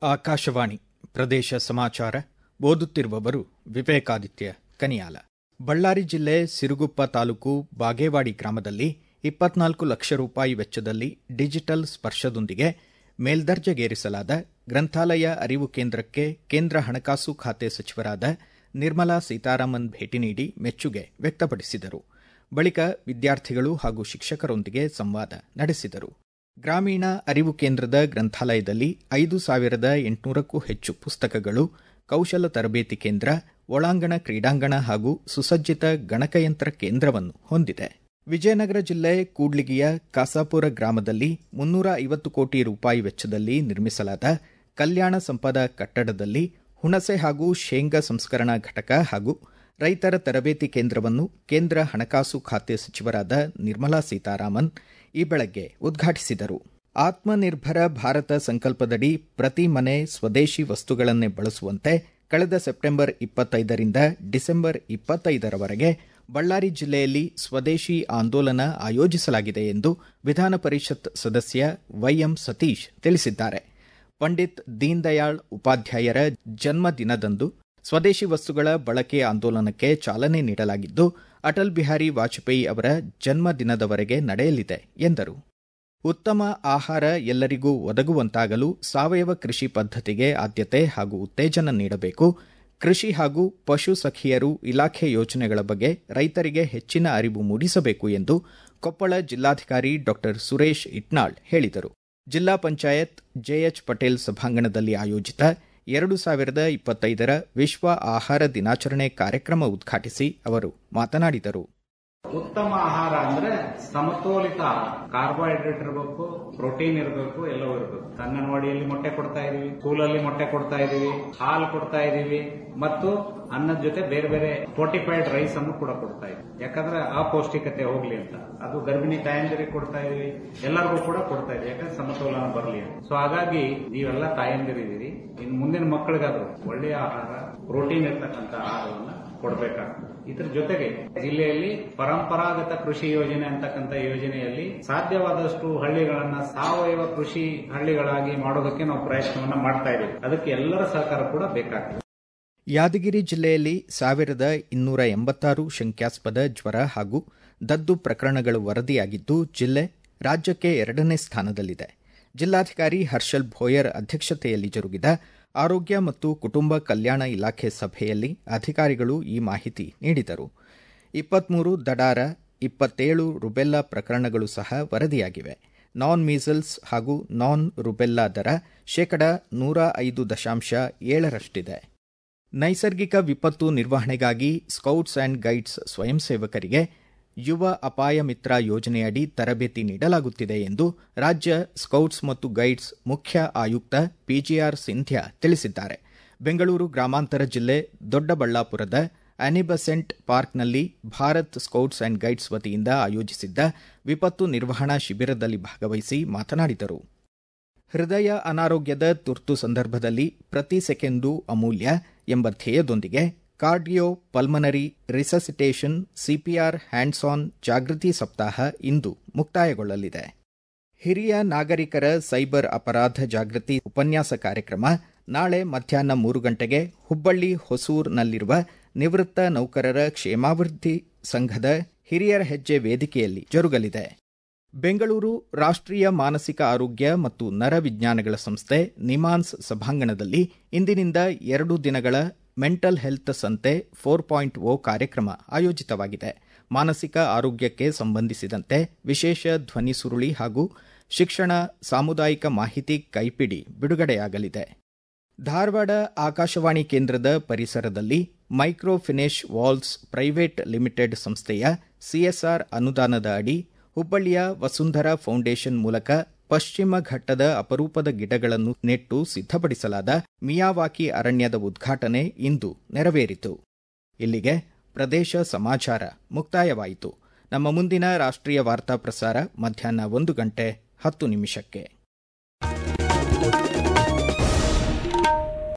ಆಕಾಶವಾಣಿ ಪ್ರದೇಶ ಸಮಾಚಾರ ಓದುತ್ತಿರುವವರು ವಿವೇಕಾದಿತ್ಯ ಕನಿಯಾಲ ಬಳ್ಳಾರಿ ಜಿಲ್ಲೆ ಸಿರುಗುಪ್ಪ ತಾಲೂಕು ಬಾಗೇವಾಡಿ ಗ್ರಾಮದಲ್ಲಿ ಇಪ್ಪತ್ನಾಲ್ಕು ಲಕ್ಷ ರೂಪಾಯಿ ವೆಚ್ಚದಲ್ಲಿ ಡಿಜಿಟಲ್ ಸ್ಪರ್ಶದೊಂದಿಗೆ ಮೇಲ್ದರ್ಜೆಗೇರಿಸಲಾದ ಗ್ರಂಥಾಲಯ ಅರಿವು ಕೇಂದ್ರಕ್ಕೆ ಕೇಂದ್ರ ಹಣಕಾಸು ಖಾತೆ ಸಚಿವರಾದ ನಿರ್ಮಲಾ ಸೀತಾರಾಮನ್ ಭೇಟಿ ನೀಡಿ ಮೆಚ್ಚುಗೆ ವ್ಯಕ್ತಪಡಿಸಿದರು ಬಳಿಕ ವಿದ್ಯಾರ್ಥಿಗಳು ಹಾಗೂ ಶಿಕ್ಷಕರೊಂದಿಗೆ ಸಂವಾದ ನಡೆಸಿದರು ಗ್ರಾಮೀಣ ಅರಿವು ಕೇಂದ್ರದ ಗ್ರಂಥಾಲಯದಲ್ಲಿ ಐದು ಸಾವಿರದ ಎಂಟುನೂರಕ್ಕೂ ಹೆಚ್ಚು ಪುಸ್ತಕಗಳು ಕೌಶಲ ತರಬೇತಿ ಕೇಂದ್ರ ಒಳಾಂಗಣ ಕ್ರೀಡಾಂಗಣ ಹಾಗೂ ಸುಸಜ್ಜಿತ ಗಣಕಯಂತ್ರ ಕೇಂದ್ರವನ್ನು ಹೊಂದಿದೆ ವಿಜಯನಗರ ಜಿಲ್ಲೆ ಕೂಡ್ಲಿಗಿಯ ಕಾಸಾಪುರ ಗ್ರಾಮದಲ್ಲಿ ಮುನ್ನೂರ ಐವತ್ತು ಕೋಟಿ ರೂಪಾಯಿ ವೆಚ್ಚದಲ್ಲಿ ನಿರ್ಮಿಸಲಾದ ಕಲ್ಯಾಣ ಸಂಪದ ಕಟ್ಟಡದಲ್ಲಿ ಹುಣಸೆ ಹಾಗೂ ಶೇಂಗಾ ಸಂಸ್ಕರಣಾ ಘಟಕ ಹಾಗೂ ರೈತರ ತರಬೇತಿ ಕೇಂದ್ರವನ್ನು ಕೇಂದ್ರ ಹಣಕಾಸು ಖಾತೆ ಸಚಿವರಾದ ನಿರ್ಮಲಾ ಸೀತಾರಾಮನ್ ಈ ಬೆಳಗ್ಗೆ ಉದ್ಘಾಟಿಸಿದರು ಆತ್ಮನಿರ್ಭರ ಭಾರತ ಸಂಕಲ್ಪದಡಿ ಪ್ರತಿ ಮನೆ ಸ್ವದೇಶಿ ವಸ್ತುಗಳನ್ನೇ ಬಳಸುವಂತೆ ಕಳೆದ ಸೆಪ್ಟೆಂಬರ್ ಇಪ್ಪತ್ತೈದರಿಂದ ಡಿಸೆಂಬರ್ ಇಪ್ಪತ್ತೈದರವರೆಗೆ ಬಳ್ಳಾರಿ ಜಿಲ್ಲೆಯಲ್ಲಿ ಸ್ವದೇಶಿ ಆಂದೋಲನ ಆಯೋಜಿಸಲಾಗಿದೆ ಎಂದು ವಿಧಾನ ಪರಿಷತ್ ಸದಸ್ಯ ವೈಎಂ ಸತೀಶ್ ತಿಳಿಸಿದ್ದಾರೆ ಪಂಡಿತ್ ದೀನ್ ದಯಾಳ್ ಉಪಾಧ್ಯಾಯರ ಜನ್ಮ ದಿನದಂದು ಸ್ವದೇಶಿ ವಸ್ತುಗಳ ಬಳಕೆ ಆಂದೋಲನಕ್ಕೆ ಚಾಲನೆ ನೀಡಲಾಗಿದ್ದು ಅಟಲ್ ಬಿಹಾರಿ ವಾಜಪೇಯಿ ಅವರ ಜನ್ಮ ದಿನದವರೆಗೆ ನಡೆಯಲಿದೆ ಎಂದರು ಉತ್ತಮ ಆಹಾರ ಎಲ್ಲರಿಗೂ ಒದಗುವಂತಾಗಲು ಸಾವಯವ ಕೃಷಿ ಪದ್ಧತಿಗೆ ಆದ್ಯತೆ ಹಾಗೂ ಉತ್ತೇಜನ ನೀಡಬೇಕು ಕೃಷಿ ಹಾಗೂ ಪಶು ಸಖಿಯರು ಇಲಾಖೆ ಯೋಜನೆಗಳ ಬಗ್ಗೆ ರೈತರಿಗೆ ಹೆಚ್ಚಿನ ಅರಿವು ಮೂಡಿಸಬೇಕು ಎಂದು ಕೊಪ್ಪಳ ಜಿಲ್ಲಾಧಿಕಾರಿ ಡಾ ಸುರೇಶ್ ಇಟ್ನಾಳ್ ಹೇಳಿದರು ಜಿಲ್ಲಾ ಪಂಚಾಯತ್ ಜೆಎಚ್ ಪಟೇಲ್ ಸಭಾಂಗಣದಲ್ಲಿ ಆಯೋಜಿತ ಎರಡು ಸಾವಿರದ ಇಪ್ಪತ್ತೈದರ ವಿಶ್ವ ಆಹಾರ ದಿನಾಚರಣೆ ಕಾರ್ಯಕ್ರಮ ಉದ್ಘಾಟಿಸಿ ಅವರು ಮಾತನಾಡಿದರು ಉತ್ತಮ ಆಹಾರ ಅಂದ್ರೆ ಸಮತೋಲಿತ ಆಹಾರ ಕಾರ್ಬೋಹೈಡ್ರೇಟ್ ಇರಬೇಕು ಪ್ರೋಟೀನ್ ಇರಬೇಕು ಎಲ್ಲವೂ ಇರಬೇಕು ಅಂಗನವಾಡಿಯಲ್ಲಿ ಮೊಟ್ಟೆ ಕೊಡ್ತಾ ಇದೀವಿ ಸ್ಕೂಲಲ್ಲಿ ಮೊಟ್ಟೆ ಕೊಡ್ತಾ ಇದೀವಿ ಹಾಲು ಕೊಡ್ತಾ ಇದೀವಿ ಮತ್ತು ಅನ್ನದ ಜೊತೆ ಬೇರೆ ಬೇರೆ ಫೋರ್ಟಿಫೈಡ್ ರೈಸ್ ಅನ್ನು ಕೂಡ ಕೊಡ್ತಾ ಇದೀವಿ ಯಾಕಂದ್ರೆ ಅಪೌಷ್ಟಿಕತೆ ಹೋಗ್ಲಿ ಅಂತ ಅದು ಗರ್ಭಿಣಿ ತಾಯಂದಿರಿಗೆ ಕೊಡ್ತಾ ಇದೀವಿ ಎಲ್ಲರಿಗೂ ಕೂಡ ಕೊಡ್ತಾ ಇದೀವಿ ಯಾಕಂದ್ರೆ ಸಮತೋಲನ ಬರಲಿ ಅಂತ ಸೊ ಹಾಗಾಗಿ ನೀವೆಲ್ಲ ತಾಯಂದಿರಿದ್ದೀರಿ ಇನ್ನು ಮುಂದಿನ ಮಕ್ಕಳಿಗಾದ್ರೂ ಒಳ್ಳೆಯ ಆಹಾರ ಪ್ರೋಟೀನ್ ಇರ್ತಕ್ಕಂಥ ಆಹಾರವನ್ನ ಕೊಡಬೇಕಾಗ್ತದೆ ಇದರ ಜೊತೆಗೆ ಜಿಲ್ಲೆಯಲ್ಲಿ ಪರಂಪರಾಗತ ಕೃಷಿ ಯೋಜನೆ ಅಂತಕ್ಕಂಥ ಯೋಜನೆಯಲ್ಲಿ ಸಾಧ್ಯವಾದಷ್ಟು ಹಳ್ಳಿಗಳನ್ನ ಸಾವಯವ ಕೃಷಿ ಹಳ್ಳಿಗಳಾಗಿ ಮಾಡೋದಕ್ಕೆ ನಾವು ಪ್ರಯತ್ನವನ್ನ ಮಾಡ್ತಾ ಇದ್ದೀವಿ ಅದಕ್ಕೆ ಎಲ್ಲರ ಸಹಕಾರ ಕೂಡ ಬೇಕಾಗ್ತದೆ ಯಾದಗಿರಿ ಜಿಲ್ಲೆಯಲ್ಲಿ ಸಾವಿರದ ಇನ್ನೂರ ಎಂಬತ್ತಾರು ಶಂಕ್ಯಾಸ್ಪದ ಜ್ವರ ಹಾಗೂ ದದ್ದು ಪ್ರಕರಣಗಳು ವರದಿಯಾಗಿದ್ದು ಜಿಲ್ಲೆ ರಾಜ್ಯಕ್ಕೆ ಎರಡನೇ ಸ್ಥಾನದಲ್ಲಿದೆ ಜಿಲ್ಲಾಧಿಕಾರಿ ಹರ್ಷಲ್ ಭೋಯರ್ ಅಧ್ಯಕ್ಷತೆಯಲ್ಲಿ ಜರುಗಿದ ಆರೋಗ್ಯ ಮತ್ತು ಕುಟುಂಬ ಕಲ್ಯಾಣ ಇಲಾಖೆ ಸಭೆಯಲ್ಲಿ ಅಧಿಕಾರಿಗಳು ಈ ಮಾಹಿತಿ ನೀಡಿದರು ಇಪ್ಪತ್ಮೂರು ದಡಾರ ಇಪ್ಪತ್ತೇಳು ರುಬೆಲ್ಲಾ ಪ್ರಕರಣಗಳು ಸಹ ವರದಿಯಾಗಿವೆ ನಾನ್ ಮೀಸಲ್ಸ್ ಹಾಗೂ ನಾನ್ ರುಬೆಲ್ಲಾ ದರ ಶೇಕಡ ನೂರ ಐದು ದಶಾಂಶ ಏಳರಷ್ಟಿದೆ ನೈಸರ್ಗಿಕ ವಿಪತ್ತು ನಿರ್ವಹಣೆಗಾಗಿ ಸ್ಕೌಟ್ಸ್ ಅಂಡ್ ಗೈಡ್ಸ್ ಸ್ವಯಂ ಸೇವಕರಿಗೆ ಯುವ ಅಪಾಯ ಮಿತ್ರ ಯೋಜನೆಯಡಿ ತರಬೇತಿ ನೀಡಲಾಗುತ್ತಿದೆ ಎಂದು ರಾಜ್ಯ ಸ್ಕೌಟ್ಸ್ ಮತ್ತು ಗೈಡ್ಸ್ ಮುಖ್ಯ ಆಯುಕ್ತ ಪಿಜಿಆರ್ ಸಿಂಧ್ಯಾ ತಿಳಿಸಿದ್ದಾರೆ ಬೆಂಗಳೂರು ಗ್ರಾಮಾಂತರ ಜಿಲ್ಲೆ ದೊಡ್ಡಬಳ್ಳಾಪುರದ ಅನಿಬಸೆಂಟ್ ಪಾರ್ಕ್ನಲ್ಲಿ ಭಾರತ್ ಸ್ಕೌಟ್ಸ್ ಅಂಡ್ ಗೈಡ್ಸ್ ವತಿಯಿಂದ ಆಯೋಜಿಸಿದ್ದ ವಿಪತ್ತು ನಿರ್ವಹಣಾ ಶಿಬಿರದಲ್ಲಿ ಭಾಗವಹಿಸಿ ಮಾತನಾಡಿದರು ಹೃದಯ ಅನಾರೋಗ್ಯದ ತುರ್ತು ಸಂದರ್ಭದಲ್ಲಿ ಪ್ರತಿ ಸೆಕೆಂಡು ಅಮೂಲ್ಯ ಎಂಬ ಧ್ಯೇಯದೊಂದಿಗೆ cardio pulmonary resuscitation CPR hands on ಜಾಗೃತಿ ಸಪ್ತಾಹ ಇಂದು ಮುಕ್ತಾಯಗೊಳ್ಳಲಿದೆ ಹಿರಿಯ ನಾಗರಿಕರ ಸೈಬರ್ ಅಪರಾಧ ಜಾಗೃತಿ ಉಪನ್ಯಾಸ ಕಾರ್ಯಕ್ರಮ ನಾಳೆ ಮಧ್ಯಾಹ್ನ ಮೂರು ಗಂಟೆಗೆ ಹುಬ್ಬಳ್ಳಿ ಹೊಸೂರ್ನಲ್ಲಿರುವ ನಿವೃತ್ತ ನೌಕರರ ಕ್ಷೇಮಾಭಿವೃದ್ಧಿ ಸಂಘದ ಹಿರಿಯರ ಹೆಜ್ಜೆ ವೇದಿಕೆಯಲ್ಲಿ ಜರುಗಲಿದೆ ಬೆಂಗಳೂರು ರಾಷ್ಟ್ರೀಯ ಮಾನಸಿಕ ಆರೋಗ್ಯ ಮತ್ತು ನರವಿಜ್ಞಾನಗಳ ಸಂಸ್ಥೆ ನಿಮಾನ್ಸ್ ಸಭಾಂಗಣದಲ್ಲಿ ಇಂದಿನಿಂದ ಎರಡು ದಿನಗಳ ಮೆಂಟಲ್ ಹೆಲ್ತ್ ಸಂತೆ ಫೋರ್ ಪಾಯಿಂಟ್ ಓ ಕಾರ್ಯಕ್ರಮ ಆಯೋಜಿತವಾಗಿದೆ ಮಾನಸಿಕ ಆರೋಗ್ಯಕ್ಕೆ ಸಂಬಂಧಿಸಿದಂತೆ ವಿಶೇಷ ಧ್ವನಿ ಸುರುಳಿ ಹಾಗೂ ಶಿಕ್ಷಣ ಸಾಮುದಾಯಿಕ ಮಾಹಿತಿ ಕೈಪಿಡಿ ಬಿಡುಗಡೆಯಾಗಲಿದೆ ಧಾರವಾಡ ಆಕಾಶವಾಣಿ ಕೇಂದ್ರದ ಪರಿಸರದಲ್ಲಿ micro finish walls private limited ಸಂಸ್ಥೆಯ ಸಿಎಸ್ಆರ್ ಅನುದಾನದ ಅಡಿ ಹುಬ್ಬಳ್ಳಿಯ ವಸುಂಧರಾ ಫೌಂಡೇಶನ್ ಮೂಲಕ ಪಶ್ಚಿಮ ಘಟ್ಟದ ಅಪರೂಪದ ಗಿಡಗಳನ್ನು ನೆಟ್ಟು ಸಿದ್ಧಪಡಿಸಲಾದ ಮಿಯಾವಾಕಿ ಅರಣ್ಯದ ಉದ್ಘಾಟನೆ ಇಂದು ನೆರವೇರಿತು ಇಲ್ಲಿಗೆ ಪ್ರದೇಶ ಸಮಾಚಾರ ಮುಕ್ತಾಯವಾಯಿತು ನಮ್ಮ ಮುಂದಿನ ರಾಷ್ಟ್ರೀಯ ವಾರ್ತಾ ಪ್ರಸಾರ ಮಧ್ಯಾಹ್ನ ಒಂದು ಗಂಟೆ ಹತ್ತು ನಿಮಿಷಕ್ಕೆ